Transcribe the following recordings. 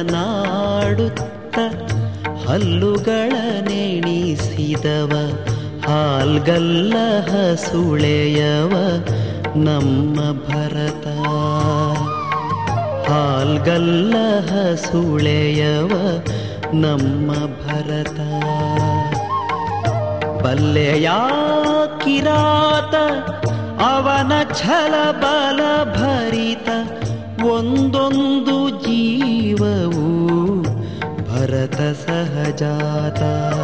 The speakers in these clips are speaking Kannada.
ನಾಡುತ್ತ ಹಲ್ಲುಗಳ ನೆಣಿಸಿದವ ಹಾಲ್ಗಲ್ಲ ಹಸುಳೆಯವ ನಮ್ಮ ಭರತ ಹಾಲ್ಗಲ್ಲ ಹಸುಳೆಯವ ನಮ್ಮ ಭರತ ಬಲ್ಲೆಯ ಕಿರಾತ ಅವನ ಛಲ ಬಲ ಭರಿತ ಒಂದೊಂದು ಜೀವವು ಭರತ ಸಹಜಾತ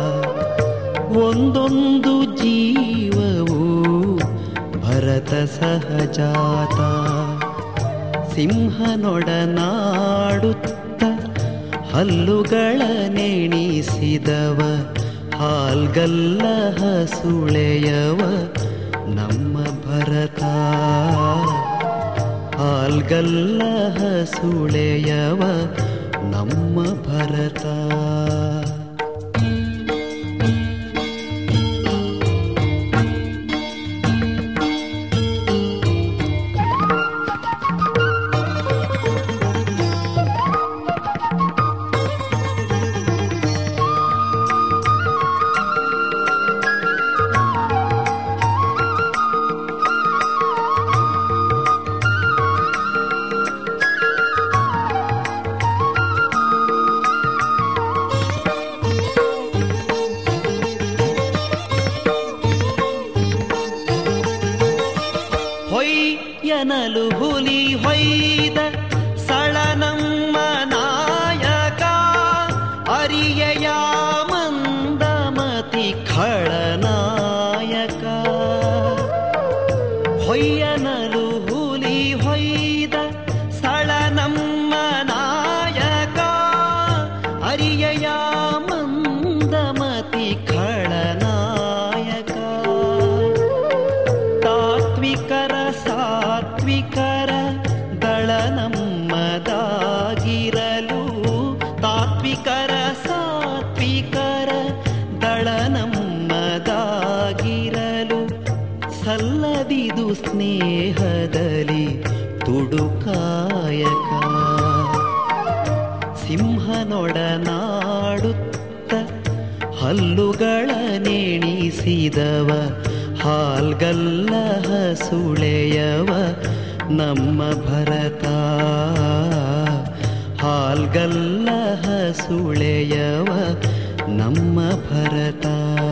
ಒಂದೊಂದು ಜೀವವು ಭರತ ಸಹಜಾತ ಸಿಂಹನೊಡನಾಡುತ್ತ ಹಲ್ಲುಗಳ ನೆಣಿಸಿದವ ಹಾಲ್ಗಲ್ಲ ಹಸುಳೆಯವ ನಮ್ಮ ಭರತ ಹಾಲ್ಗಲ್ಲ ಹಸುಳೆಯವ ನಮ್ಮ ಭರತ ಹೊಯ್ಯನಲು ಹುಲಿ ಹೊಯ್ದ ಸಳನಮ್ಮ ನಾಯಕ ಅರಿಯಯ ಮಂದಮತಿ ಖಳನಾಯಕ ಹೊಯ್ಯನಲು ಹುಲಿ ಹೊಯ್ದ ಸಳನಮ್ಮ ನಾಯಕ ಅರಿಯಯ ಮಂದಮತಿ ಖಳನಾಯಕ ತಾತ್ವಿಕರ ಸಾತ್ವಿಕರ ದಳ ನಮ್ಮದಾಗಿರಲು ತಾತ್ವಿಕರ ಸಾತ್ವಿಕರ ದಳ ನಮ್ಮದಾಗಿರಲು ಸಲ್ಲದಿದು ಸ್ನೇಹದಲ್ಲಿ ತುಡುಕಾಯಕ ಸಿಂಹನೊಡನಾಡುತ್ತ ಹಲ್ಲುಗಳ ನೆಣಿಸಿದವ ಹಾಲ್ಗಲ್ಲ ಹಸುಳೆಯವ ನಮ್ಮ ಭರತ ಹಾಲ್ಗಲ್ಲ ಹಸುಳೆಯವ ನಮ್ಮ ಭರತ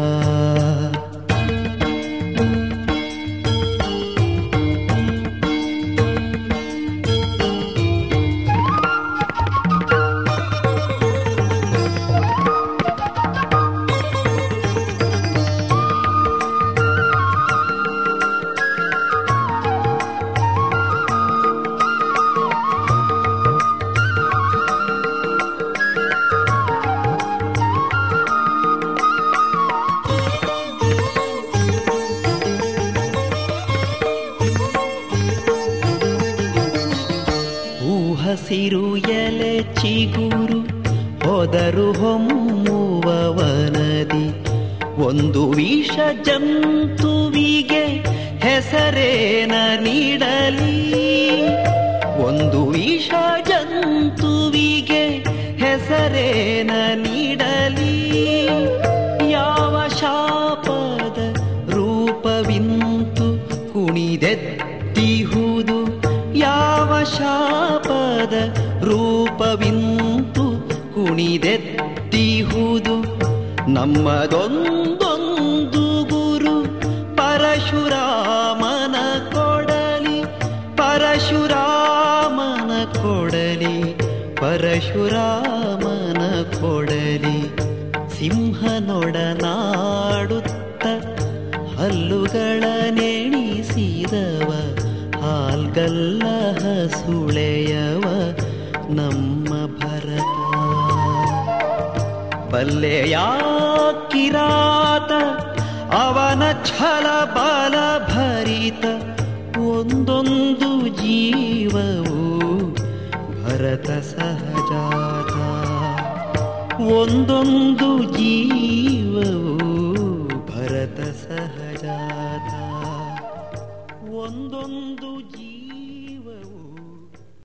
ಹಸಿರು ಎಲೆ ಚಿಗುರು ಹೋದರು ಹೊಮ್ಮುವವನದಿ ಒಂದು ವಿಷ ಜಂತುವಿಗೆ ಹೆಸರೇನ ನೀಡಲಿ ಒಂದು ವಿಷ ಜಂತುವಿಗೆ ಹೆಸರೇನ ನೀಡಲಿ ಯಾವ ಶಾಪದ ರೂಪವಿಂತು ಕುಣಿದೆದ್ದಿಹುದು ಯಾವ ಶಾಪದ ರೂಪವಿಂತು ಕುಣಿದೆದ್ದಿಹುದು ನಮ್ಮದೊಂದೊಂದು ಗುರು ಪರಶುರಾಮನ ಕೊಡಲಿ ಪರಶುರಾಮನ ಕೊಡಲಿ ಪರಶುರಾಮನ ಕೊಡಲಿ ಸಿಂಹನೊಡನಾಡುತ್ತ ಹಲ್ಲುಗಳ ನೆಣಿಸಿದವ ಹಾಲ್ಗಲ್ಲ ಹಸುಳೆಯವ ನಮ್ಮ ಭರತ ಬಲ್ಲೆಯ ಕಿರಾತ ಅವನ ಛಲ ಬಲ ಭರಿತ ಒಂದೊಂದು ಜೀವವು ಭರತ ಸಹಜಾತ ಒಂದೊಂದು ಜೀವವು ಭರತ ಸಹಜಾತ ಒಂದೊಂದು ಜೀವ